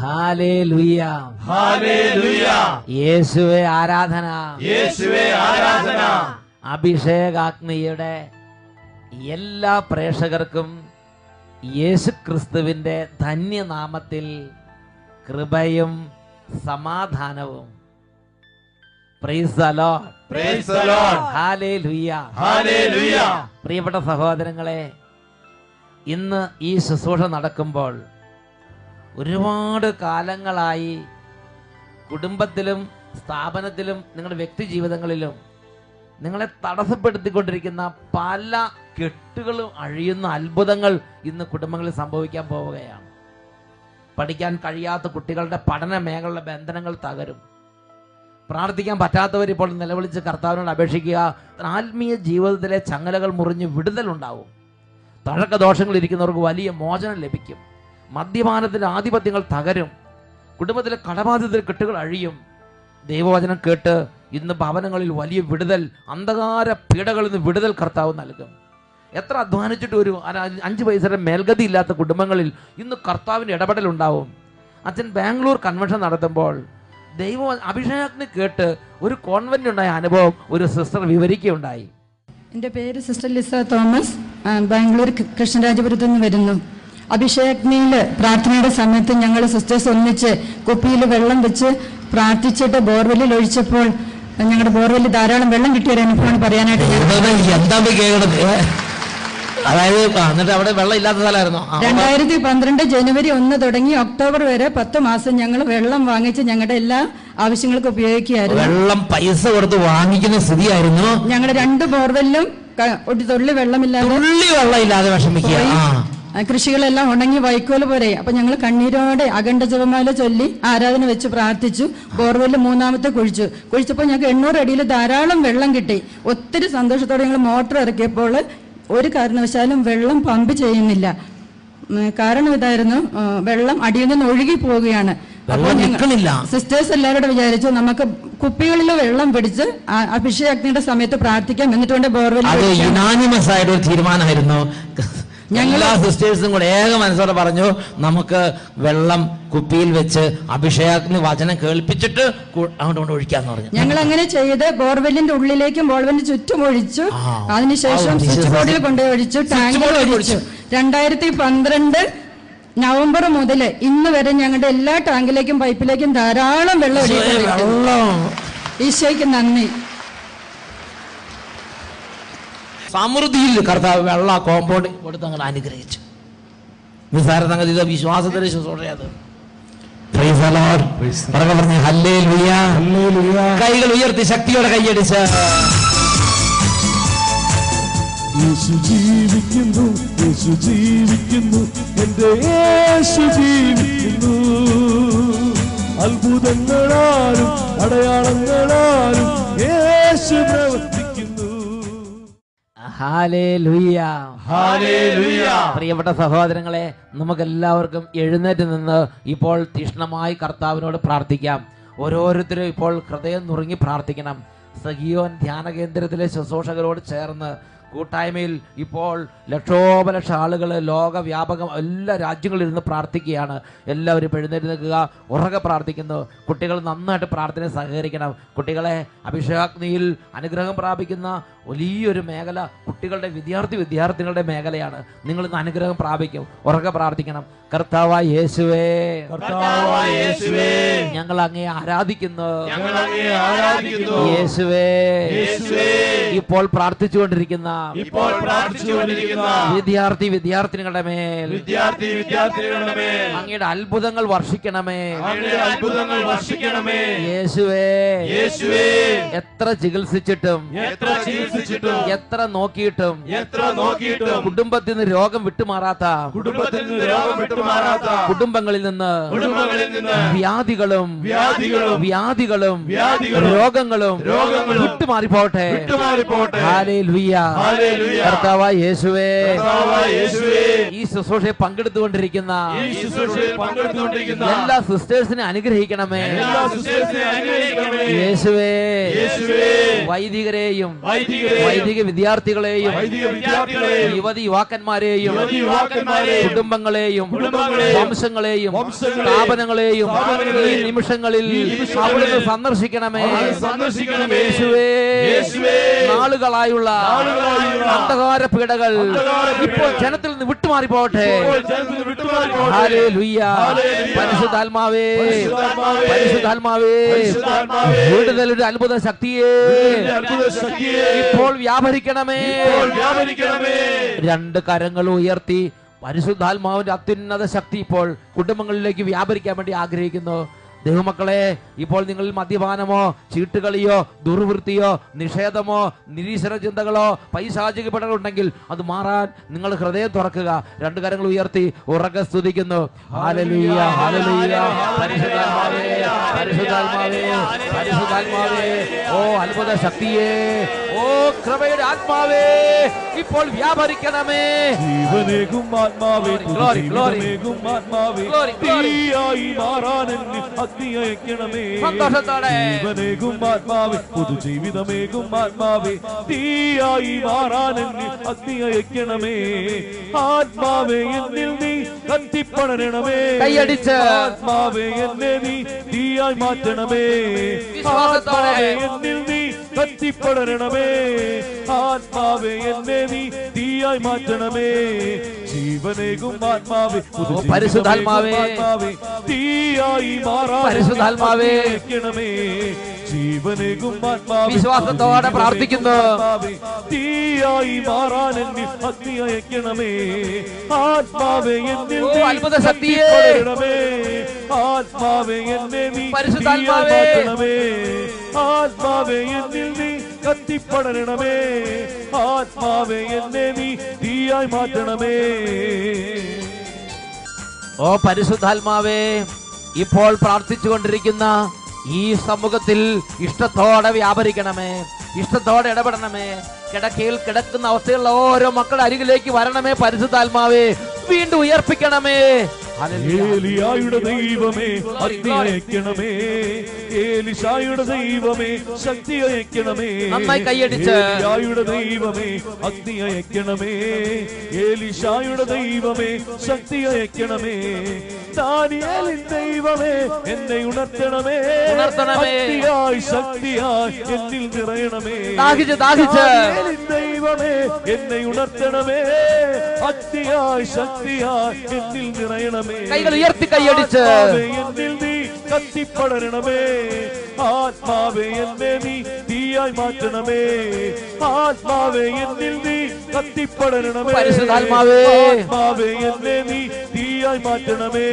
Hallelujah hallelujah യേശുവെ ആരാധന യേശുവേ ആരാധന അഭിഷേകാഗ്നിയുടെ എല്ലാ പ്രേക്ഷകർക്കും യേശുക്രിസ്തുവിന്റെ ധന്യനാമത്തിൽ കൃപയും സമാധാനവും Praise the Lord. Praise the Lord. Hallelujah. ഹാലേലുയ പ്രിയപ്പെട്ട സഹോദരങ്ങളെ ഇന്ന് ഈ ശുശ്രൂഷ നടക്കുമ്പോൾ ഒരുപാട് കാലങ്ങളായി കുടുംബത്തിലും സ്ഥാപനത്തിലും നിങ്ങളുടെ വ്യക്തി ജീവിതങ്ങളിലും നിങ്ങളെ തടസ്സപ്പെടുത്തിക്കൊണ്ടിരിക്കുന്ന പല കെട്ടുകളും അഴിയുന്ന അത്ഭുതങ്ങൾ ഇന്ന് കുടുംബങ്ങളിൽ സംഭവിക്കാൻ പോവുകയാണ് പഠിക്കാൻ കഴിയാത്ത കുട്ടികളുടെ പഠന മേഖലയുടെ ബന്ധനങ്ങൾ തകരും പ്രാർത്ഥിക്കാൻ പറ്റാത്തവർ ഇപ്പോൾ നിലവിളിച്ച് കർത്താവിനോട് അപേക്ഷിക്കുക ആത്മീയ ജീവിതത്തിലെ ചങ്ങലകൾ മുറിഞ്ഞ് വിടുതലുണ്ടാവും തഴക്ക ദോഷങ്ങൾ ഇരിക്കുന്നവർക്ക് വലിയ മോചനം ലഭിക്കും മദ്യപാനത്തിന്റെ ആധിപത്യങ്ങൾ തകരും കുടുംബത്തിലെ കടബാധിത കെട്ടുകൾ അഴിയും ദൈവവചനം കേട്ട് ഇന്ന് ഭവനങ്ങളിൽ വലിയ വിടുതൽ അന്ധകാര പീഡകളിൽ നിന്ന് വിടുതൽ കർത്താവ് നൽകും എത്ര അധ്വാനിച്ചിട്ട് ഒരു അര- അഞ്ച് പൈസയുടെ മേൽഗതി ഇല്ലാത്ത കുടുംബങ്ങളിൽ ഇന്ന് കർത്താവിൻ്റെ ഇടപെടലുണ്ടാവും അച്ഛൻ ബാംഗ്ലൂർ കൺവെൻഷൻ നടത്തുമ്പോൾ ദൈവ അഭിഷേകത്തിന് കേട്ട് ഒരു കോൺവെന്റ് ഉണ്ടായ അനുഭവം ഒരു സിസ്റ്റർ വിവരിക്കുകയുണ്ടായി എൻ്റെ പേര് സിസ്റ്റർ ലിസ തോമസ് ആ, ബാംഗ്ലൂർ കൃ- കൃഷ്ണരാജപുരത്ത് നിന്ന് വരുന്നു അഭിഷേകനിൽ പ്രാർത്ഥനയുടെ സമയത്ത് ഞങ്ങൾ സിസ്റ്റേഴ്സ് ഒന്നിച്ച് കുപ്പിയിൽ വെള്ളം വെച്ച് പ്രാർത്ഥിച്ചിട്ട് ബോർവെല്ലിൽ ഒഴിച്ചപ്പോൾ ഞങ്ങളുടെ ബോർവെല്ലിൽ ധാരാളം വെള്ളം കിട്ടിയ ഒരു അനുഭവമാണ് പറയാനായിട്ട് ഞാൻ എന്താ കേൾക്കണത് അതായത് ആ, എന്നിട്ട് അവിടെ വെള്ളം ഇല്ലാത്ത സ്ഥലമായിരുന്നോ ആ, രണ്ടായിരത്തി പന്ത്രണ്ട് ജനുവരി ഒന്ന് തുടങ്ങി ഒക്ടോബർ വരെ പത്ത് മാസം ഞങ്ങൾ വെള്ളം വാങ്ങിച്ച് ഞങ്ങളുടെ എല്ലാ ആവശ്യങ്ങൾക്കും ഉപയോഗിക്കുകയായിരുന്നു വെള്ളം പൈസ കൊടുത്ത് വാങ്ങിക്കുന്ന സ്ഥിതിയായിരുന്നു ഞങ്ങളുടെ രണ്ട് ബോർവെല്ലും ക- ഒരു തുള്ളി വെള്ളമില്ലാതെ തുള്ളി വെള്ളം ഇല്ലാതെ വിഷമിക്കുക ആ ആ, കൃഷികളെല്ലാം ഉണങ്ങി വൈക്കോല് പോലെ അപ്പൊ ഞങ്ങൾ കണ്ണീരോടെ അഖണ്ഡ ജപമാല ചൊല്ലി ആരാധന വെച്ച് പ്രാർത്ഥിച്ചു ബോർവെല്ല് മൂന്നാമത്തെ കുഴിച്ചു കുഴിച്ചപ്പോൾ ഞങ്ങൾക്ക് എണ്ണൂറ് അടിയിൽ ധാരാളം വെള്ളം കിട്ടി ഒത്തിരി സന്തോഷത്തോടെ ഞങ്ങൾ മോട്ടർ ഇറക്കിയപ്പോൾ ഒരു കാരണവശാലും വെള്ളം പമ്പ് ചെയ്യുന്നില്ല ഉം, കാരണം ഇതായിരുന്നു ആ, വെള്ളം അടിയിൽ നിന്ന് ഒഴുകി പോവുകയാണ് അപ്പോൾ വെള്ളം ഞങ്ങൾ- നിൽക്കണില്ല. സിസ്റ്റേഴ്സ് എല്ലാവരോടും വിചാരിച്ചു നമുക്ക് കുപ്പികളിൽ വെള്ളം പിടിച്ച് ആ അഭിഷേകത്തിന്റെ സമയത്ത് പ്രാർത്ഥിക്കാം എന്നിട്ട് വേണ്ട ബോർവെൽ അത് യുനാനിമസ് ആയിട്ട് ഒരു തീരുമാനമായിരുന്നു ഞങ്ങൾ- എല്ലാ സിസ്റ്റേഴ്സും കൂടെ ഏക മനസ്സോടെ പറഞ്ഞു നമുക്ക് വെള്ളം കുപ്പിയിൽ വെച്ച് അഭിഷേകത്തിന് വചനം കേൾപ്പിച്ചിട്ട് കു- അങ്ങോട്ട് കൊണ്ട് ഒഴിക്കാന്ന് പറഞ്ഞു ഞങ്ങൾ അങ്ങനെ ചെയ്ത് ബോർവെല്ലിന്റെ ഉള്ളിലേക്കും ബോർവെല്ലിന് ചുറ്റും ഒഴിച്ചു ആ. അതിനുശേഷം ആ, സ്വിച്ച് Jesus. ബോർഡിൽ കൊണ്ടുപോയി ഒഴിച്ചു ടാങ്കിൽ ബോർഡിൽ ഒഴിച്ചു രണ്ടായിരത്തി പന്ത്രണ്ട് നവംബർ മുതൽ ഇന്ന് വരെ ഞങ്ങളുടെ എല്ലാ ടാങ്കിലേക്കും പൈപ്പിലേക്കും ധാരാളം വെള്ളം ഒഴുകിക്കൊണ്ടിരിക്കുന്നു. വെള്ളം ഈശോയ്ക്ക് നന്ദി സമൃദ്ധിയിൽ കർത്താവ് വെള്ള കോമ്പൗണ്ട് കൊടുത്ത് അങ്ങനെ അനുഗ്രഹിച്ചു നിസ്സാര സംഗതി ഇത് വിശ്വാസത്തിന്റെ ശുശ്രൂഷയത് Praise the Lord. പുറകെ പറഞ്ഞ് ഹല്ലേലൂയ. കൈകൾ ഉയർത്തി ശക്തിയോടെ കൈയടിച്ച് യേശു ജീവിക്കുന്നു യേശു ജീവിക്കുന്നു എന്റെ യേശു ജീവിക്കുന്നു അത്ഭുതങ്ങളാലും അടയാളങ്ങളാലും യേശു പ്രവർത്തിക്കുന്നു ഹാലേലൂയ. ഹാലേലുയ പ്രിയപ്പെട്ട സഹോദരങ്ങളെ നമുക്കെല്ലാവർക്കും എഴുന്നേറ്റ് നിന്ന് ഇപ്പോൾ തീഷ്ണമായി കർത്താവിനോട് പ്രാർത്ഥിക്കാം ഓരോരുത്തരും ഇപ്പോൾ ഹൃദയം നുറുങ്ങി പ്രാർത്ഥിക്കണം സഹിയോൻ ധ്യാന കേന്ദ്രത്തിലെ ശുശ്രൂഷകരോട് ചേർന്ന് കൂട്ടായ്മയിൽ ഇപ്പോൾ ലക്ഷോപലക്ഷ ആളുകൾ ലോകവ്യാപകം എല്ലാ രാജ്യങ്ങളിൽ ഇരുന്ന് പ്രാർത്ഥിക്കുകയാണ് എല്ലാവരും ഇപ്പോൾ എഴുന്നേറ്റ് നിൽക്കുക ഉറക്കെ പ്രാർത്ഥിക്കുന്നു കുട്ടികൾ നന്നായിട്ട് പ്രാർത്ഥന സഹകരിക്കണം കുട്ടികളെ അഭിഷേകാഗ്നിയിൽ അനുഗ്രഹം പ്രാപിക്കുന്ന വലിയൊരു മേഖല കുട്ടികളുടെ വിദ്യാർത്ഥി വിദ്യാർത്ഥികളുടെ മേഖലയാണ് നിങ്ങൾ ഇന്ന് അനുഗ്രഹം പ്രാപിക്കും ഉറക്കെ പ്രാർത്ഥിക്കണം കർത്താവായ യേശുവേ കർത്താവായ യേശുവേ ഞങ്ങൾ അങ്ങേ ആരാധിക്കുന്നു ഞങ്ങൾ അങ്ങേ ആരാധിക്കുന്നു യേശുവേ യേശുവേ ഇപ്പോൾ പ്രാർത്ഥിച്ചുകൊണ്ടിരിക്കുന്ന ഇപ്പോൾ പ്രാർത്ഥിച്ചുകൊണ്ടിരിക്കുന്ന വിദ്യാർത്ഥി വിദ്യാർത്ഥിനികളുടെ മേൽ വിദ്യാർത്ഥി വിദ്യാർത്ഥികളുടെ മേൽ അങ്ങയുടെ അത്ഭുതങ്ങൾ വർഷിക്കണമേ അങ്ങയുടെ അത്ഭുതങ്ങൾ വർഷിക്കണമേ യേശുവേ യേശുവേ എത്ര ചികിത്സിച്ചിട്ടും എത്ര ചികിത്സിച്ചിട്ടും എത്ര നോക്കിയിട്ടും എത്ര നോക്കിയിട്ടും കുടുംബത്തിൽ നിന്ന് രോഗം വിട്ടുമാറാത്ത കുടുംബത്തിൽ നിന്ന് രോഗം വിട്ടുമാറാത്ത കുടുംബങ്ങളിൽ നിന്ന് കുടുംബങ്ങളിൽ നിന്ന് വ്യാധികളും വ്യാധികളും വ്യാധികളും വ്യാധികളും രോഗങ്ങളും രോഗങ്ങളും വിട്ടുമാറിപ്പോട്ടെ വിട്ടുമാറിപ്പോട്ടെ ഹാലേലുയ്യ. ഹല്ലേലൂയ. കർത്താവായ യേശുവേ കർത്താവായ യേശുവേ ഈ ശുശ്രൂഷയെ പങ്കെടുത്തുകൊണ്ടിരിക്കുന്ന ഈ ശുശ്രൂഷയിൽ പങ്കെടുത്തുകൊണ്ടിരിക്കുന്ന എല്ലാ സിസ്റ്റേഴ്സിനെ അനുഗ്രഹിക്കണമേ എല്ലാ സിസ്റ്റേഴ്സിനെ അനുഗ്രഹിക്കണമേ യേശുവേ യേശുവേ വൈദികരെയും വൈദികരെയും വൈദിക വിദ്യാർത്ഥികളെയും വൈദിക വിദ്യാർത്ഥികളെയും യുവതി യുവാക്കന്മാരെയും യുവതി യുവാക്കന്മാരെയും കുടുംബങ്ങളെയും കുടുംബങ്ങളെയും വംശങ്ങളെയും വംശങ്ങളെയും സ്ഥാപനങ്ങളെയും ഈ സ്ഥാപനങ്ങളെയും നിമിഷങ്ങളിൽ ഈ നിമിഷങ്ങളിൽ അവിടുന്ന് സന്ദർശിക്കണമേ അവിടുന്ന് സന്ദർശിക്കണമേ. യേശുവേ യേശുവേ നാളുകളായുള്ള നാളുകളായുള്ള അന്ധകാര പീഡകൾ അന്ധകാര പീഡകൾ ഇപ്പോൾ ജനത്തിൽ നിന്ന് വിട്ടുമാറിപ്പോട്ടെ ഇപ്പോൾ ജനത്തിൽ വിട്ടുമാറിപ്പോട്ടെ. ഹല്ലേലൂയ. ഹല്ലേലൂയ. പരിശുദ്ധാത്മാവേ പരിശുദ്ധാത്മാവേ. പരിശുദ്ധാത്മാവേ പരിശുദ്ധാത്മാവേ. വിടുതലൊരു അത്ഭുത ശക്തിയെ ഇതിന്റെ അത്ഭുത ശക്തിയെ ഇപ്പോൾ വ്യാപരിക്കണമേ ഇപ്പോൾ വ്യാപരിക്കണമേ രണ്ട് കരങ്ങൾ ഉയർത്തി പരിശുദ്ധാത്മാവിന്റെ അത്യുന്നത ശക്തി ഇപ്പോൾ കുടുംബങ്ങളിലേക്ക് വ്യാപരിക്കാൻ വേണ്ടി ആഗ്രഹിക്കുന്നു ദൈവമക്കളെ ഇപ്പോൾ നിങ്ങളിൽ മദ്യപാനമോ ചീട്ടുകളിയോ ദുർവൃത്തിയോ നിഷേധമോ നിരീശ്വര ചിന്തകളോ പൈശാചിക ഉണ്ടെങ്കിൽ അത് മാറാൻ നിങ്ങൾ ഹൃദയം തുറക്കുക രണ്ട് കരങ്ങൾ ഉയർത്തി ഉറക്കെ സ്തുതിക്കുന്നു ഹാലലൂയ ഹാലലൂയ പരിശുദ്ധാത്മാവേ പരിശുദ്ധാത്മാവേ പരിശുദ്ധാത്മാവേ ഓ അത്ഭുത ശക്തിയേ ഓ കൃപയുടെ ആത്മാവേ ഇപ്പോൾ വ്യാപരിക്കണമേ ജീവനേകും ആത്മാവേ Glory, glory. ജീവനേകും ആത്മാവേ Glory, glory. തീയായി മാറാൻ എന്നിൽ അഗ്നി അയക്കണമേ സന്തോഷത്തോടെ. ജീവനേകും ആത്മാവേ പുതുജീവിതമേകും ആത്മാവേ തീയായി മാറാൻ എന്നിൽ അഗ്നി അയക്കണമേ ആത്മാവേ എന്നിൽ നീ കത്തിപ്പടരണമേ കൈയടിച്ച്. ആത്മാവേ എന്നെ നീ തീയായി മാറ്റണമേ വിശ്വാസത്തോടെ. ആത്മാവേ എന്നിൽ നീ കത്തിപ്പടരണമേ ആത്മാവേ എന്നെ നീ തീയായി മാറ്റണമേ ജീവനേകും ആത്മാവേ ഓ, പരിശുദ്ധാത്മാവേ. ആത്മാവേ തീയായി മാറാൻ പരിശുദ്ധാത്മാവേ. അയക്കണമേ ജീവനേകും ആത്മാവേ വിശ്വാസത്തോടെ പ്രാർത്ഥിക്കുന്നു. ആത്മാവേ, തീയായി മാറാൻ എന്നിൽ അഗ്നി അയക്കണമേ ആത്മാവേ എന്നിൽ ഓ, നീ അത്ഭുത ശക്തിയേ. കത്തിപ്പടരണമേ ആത്മാവേ എന്നെ നീ പരിശുദ്ധാത്മാവേ. തീയായി മാറ്റണമേ ആത്മാവേ എന്നിൽ നീ കത്തിപ്പടരണമേ ആത്മാവേ എന്നെ നീ തീയായി മാറ്റണമേ ഓ പരിശുദ്ധാത്മാവേ ഇപ്പോൾ പ്രാർത്ഥിച്ചുകൊണ്ടിരിക്കുന്ന ഈ സമൂഹത്തിൽ ഇഷ്ടത്തോടെ വ്യാപരിക്കണമേ ഇഷ്ടത്തോടെ ഇടപെടണമേ കിടക്കയിൽ കിടക്കുന്ന അവസ്ഥയുള്ള ഓരോ മക്കളുടെ അരികിലേക്ക് വരണമേ പരിശുദ്ധാത്മാവേ വീണ്ടും ഉയർപ്പിക്കണമേ ഹല്ലേലൂയ. ഏലിയായുടെ ദൈവമേ അഗ്നി അയക്കണമേ ഏലിശായുടെ ദൈവമേ ശക്തി അയക്കണമേ നന്നായി കൈയടിച്ച്. ഏലിയായുടെ ദൈവമേ അഗ്നി അയക്കണമേ ഏലിശായുടെ ദൈവമേ ശക്തി അയക്കണമേ ദാനിയേലിൻ ദൈവമേ എന്നെ ഉണർത്തണമേ ഉണർത്തണമേ. ശക്തിയായി ശക്തിയായി എന്നിൽ നിറയണമേ ദാഹിച്ച് ദാഹിച്ച് ദാനിയേലിൻ ദൈവമേ എന്നെ ഉണർത്തണമേ അഗ്നിയായി ശക്തിയായി എന്നിൽ നിറയണമേ കൈകൾ ഉയർത്തി കൈയടിച്ച് ആത്മാവേ എന്നിൽ നീ കത്തിപ്പടരണമേ ആത്മാവേ എന്നെ നീ തീയായി മാറ്റണമേ ആത്മാവേ എന്നിൽ നീ കത്തിപ്പടരണമേ പരിശുദ്ധാത്മാവേ. ആത്മാവേ എന്നെ നീ തീയായി മാറ്റണമേ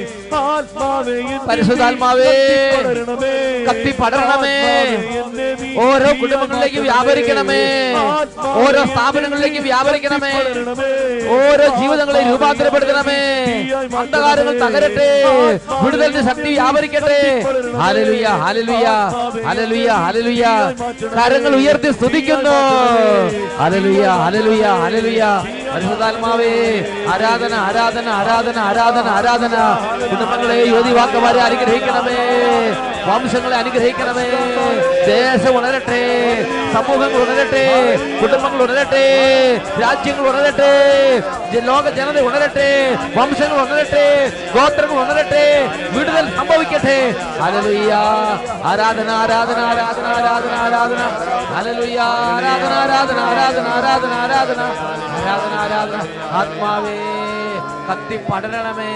ആത്മാവേ എന്നിൽ നീ പരിശുദ്ധാത്മാവേ. കത്തിപ്പടരണമേ കത്തിപ്പടരണമേ. ആത്മാവേ എന്നെ നീ ഓരോ തീയായി കുടുംബങ്ങളിലേക്ക് മാറ്റണമേ. വ്യാപരിക്കണമേ ആത്മാവേ ഓരോ എന്നിൽ സ്ഥാപനങ്ങളിലേക്ക് നീ വ്യാപരിക്കണമേ കത്തിപ്പടരണമേ. ഓരോ ജീവിതങ്ങളെ രൂപാന്തരപ്പെടുത്തണമേ അന്ധകാരങ്ങൾ തകരട്ടെ വിടുതലിന്റെ ശക്തി വ്യാപരിക്കട്ടെ ഹാലലുയ ഹാലലുയ ഹാലലുയ ഹാലലുയ കരങ്ങൾ ഉയർത്തി സ്തുതിക്കുന്നു ഹാലലുയ ഹാലലുയ ഹാലലുയ പരിശുദ്ധാത്മാവേ ആരാധന ആരാധന ആരാധന ആരാധന ആരാധന കുടുംബങ്ങളെ യുവതിവാക്കന്മാരെ അനുഗ്രഹിക്കണമേ വംശങ്ങളെ അനുഗ്രഹിക്കണമേ ദേശം ഉണരട്ടെ സമൂഹങ്ങൾ ഉണരട്ടെ കുടുംബങ്ങൾ ഉണരട്ടെ രാജ്യങ്ങൾ ഉണരട്ടെ ജ- ലോക ജനത ഉണരട്ടെ വംശങ്ങൾ ഉണരട്ടെ ഗോത്രങ്ങൾ ഉണരട്ടെ വിടുതൽ സംഭവിക്കട്ടെ ഹല്ലേലൂയ ആരാധന ആരാധന ആരാധന ആരാധന ആരാധന ഹല്ലേലൂയ ആരാധന ആരാധന ആരാധന ആരാധന ആരാധന ആരാധന ആരാധന ആത്മാവേ കത്തി പടരണമേ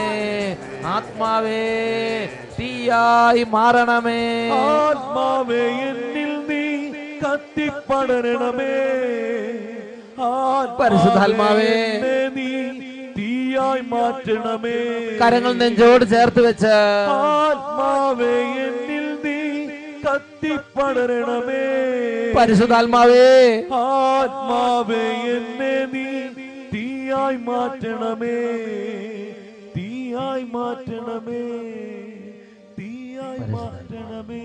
ആത്മാവേ തീയായി മാറണമേ ആത്മാവേ എന്നിൽ നീ കത്തിപ്പടരണമേ ആത്മാവേ പരിശുദ്ധാത്മാവേ. എന്നെ നീ തീയായി മാറ്റണമേ കരങ്ങൾ നെഞ്ചോട് ചേർത്ത് വെച്ച് ആത്മാവേ എന്നിൽ നീ കത്തിപ്പടരണമേ പരിശുദ്ധാത്മാവേ ആത്മാവേ എന്നെ നീ തീയായി മാറ്റണമേ തീയായി മാറ്റണമേ തീയായി മാറ്റണമേ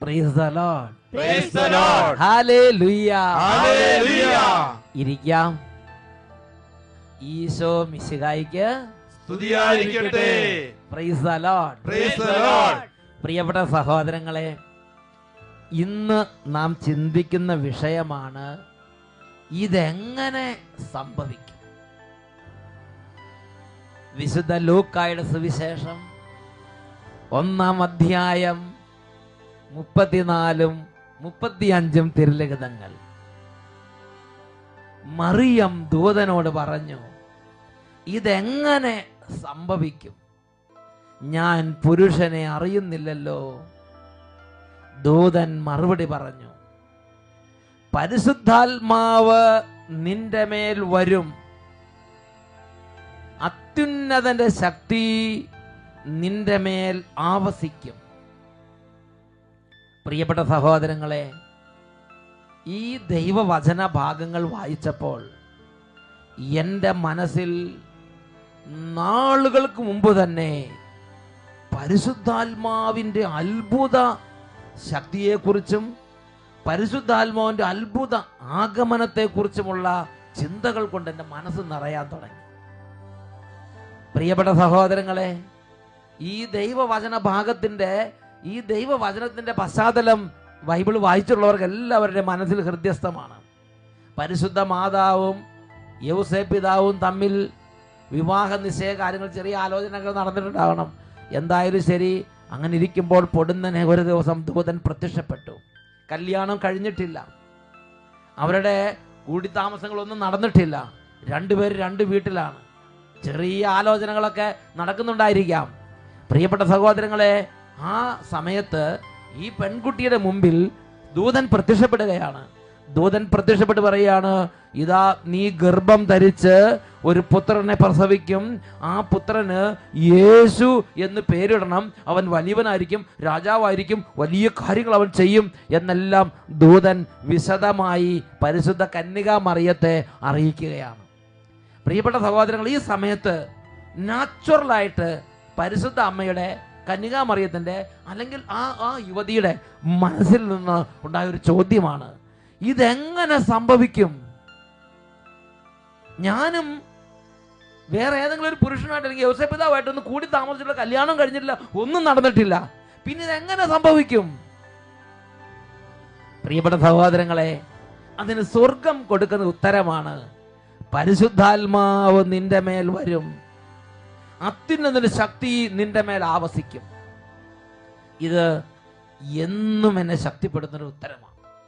Praise the Lord. Praise the Lord. Hallelujah. Hallelujah. ഇരിക്കാം ഈശോ മിശിഹായിക്ക് സ്തുതിയായിരിക്കട്ടെ praise the Lord Praise the Lord. പ്രിയപ്പെട്ട സഹോദരങ്ങളെ ഇന്ന് നാം ചിന്തിക്കുന്ന വിഷയമാണ് ഇതെങ്ങനെ സംഭവിക്കും വിശുദ്ധ ലൂക്കായുടെ സുവിശേഷം ഒന്നാം അധ്യായം മുപ്പത്തിനാലും മുപ്പത്തിയഞ്ചും തിരുലിഖിതങ്ങൾ മറിയം ദൂതനോട് പറഞ്ഞു ഇതെങ്ങനെ സംഭവിക്കും ഞാൻ പുരുഷനെ അറിയുന്നില്ലല്ലോ ദൂതൻ മറുപടി പറഞ്ഞു പരിശുദ്ധാത്മാവ് നിന്റെ മേൽ വരും അത്യുന്നതന്റെ ശക്തി നിന്റെ മേൽ ആവസിക്കും പ്രിയപ്പെട്ട സഹോദരങ്ങളെ ഈ ദൈവവചന ഭാഗങ്ങൾ വായിച്ചപ്പോൾ എൻ്റെ മനസ്സിൽ നാളുകൾക്ക് മുമ്പ് തന്നെ പരിശുദ്ധാത്മാവിൻ്റെ അത്ഭുത ശക്തിയെക്കുറിച്ചും പരിശുദ്ധാത്മാവിൻ്റെ അത്ഭുത ആഗമനത്തെക്കുറിച്ചുമുള്ള ചിന്തകൾ കൊണ്ട് എൻ്റെ മനസ്സ് നിറയാൻ തുടങ്ങി പ്രിയപ്പെട്ട സഹോദരങ്ങളെ ഈ ദൈവവചന ഭാഗത്തിൻ്റെ ഈ ദൈവവചനത്തിൻ്റെ പശ്ചാത്തലം ബൈബിൾ വായിച്ചുള്ളവർക്ക് എല്ലാവരുടെ മനസ്സിൽ ഹൃദ്യസ്ഥമാണ് പരിശുദ്ധ മാതാവും യൗസേ പിതാവും തമ്മിൽ വിവാഹ നിശ്ചയ കാര്യങ്ങൾ ചെറിയ ആലോചനകൾ നടന്നിട്ടുണ്ടാവണം എന്തായാലും ശരി അങ്ങനെ ഇരിക്കുമ്പോൾ പൊടുന്നനെ ഒരു ദിവസം ദൂതൻ പ്രത്യക്ഷപ്പെട്ടു കല്യാണം കഴിഞ്ഞിട്ടില്ല അവരുടെ കൂടിത്താമസങ്ങളൊന്നും നടന്നിട്ടില്ല രണ്ടുപേർ രണ്ട് വീട്ടിലാണ് ചെറിയ ആലോചനകളൊക്കെ നടക്കുന്നുണ്ടായിരിക്കാം പ്രിയപ്പെട്ട സഹോദരങ്ങളെ ആ സമയത്ത് ഈ പെൺകുട്ടിയുടെ മുമ്പിൽ ദൂതൻ പ്രത്യക്ഷപ്പെടുകയാണ് ദൂതൻ പ്രത്യക്ഷപ്പെട്ട് പറയുകയാണ് ഇതാ നീ ഗർഭം ധരിച്ച് ഒരു പുത്രനെ പ്രസവിക്കും ആ പുത്രന് യേശു എന്ന് പേരിടണം അവൻ വലിയവനായിരിക്കും രാജാവായിരിക്കും വലിയ കാര്യങ്ങൾ അവൻ ചെയ്യും എന്നെല്ലാം ദൂതൻ വിശദമായി പരിശുദ്ധ കന്യകാ മറിയത്തെ അറിയിക്കുകയാണ് പ്രിയപ്പെട്ട സഹോദരങ്ങൾ ഈ സമയത്ത് നാച്ചുറലായിട്ട് പരിശുദ്ധ അമ്മയുടെ കന്യകാമറിയത്തിൻ്റെ അല്ലെങ്കിൽ ആ ആ യുവതിയുടെ മനസ്സിൽ നിന്ന് ഉണ്ടായ ഒരു ചോദ്യമാണ് ഇതെങ്ങനെ സംഭവിക്കും ഞാനും വേറെ ഏതെങ്കിലും ഒരു പുരുഷനായിട്ട് അല്ലെങ്കിൽ യോസപിതാവായിട്ട് ഒന്ന് കൂടി താമസിച്ചിട്ടുള്ള കല്യാണം കഴിഞ്ഞിട്ടില്ല ഒന്നും നടന്നിട്ടില്ല പിന്നെ ഇതെങ്ങനെ സംഭവിക്കും പ്രിയപ്പെട്ട സഹോദരങ്ങളെ അതിന് സ്വർഗം കൊടുക്കുന്ന ഉത്തരമാണ് പരിശുദ്ധാത്മാവ് നിന്റെ മേൽ വരും അത്യുന്നതിന് ശക്തി നിന്റെ മേൽ ആവസിക്കും ഇത് എന്നും എന്നെ ശക്തിപ്പെടുത്തുന്ന ഒരു ഉത്തരമാണ്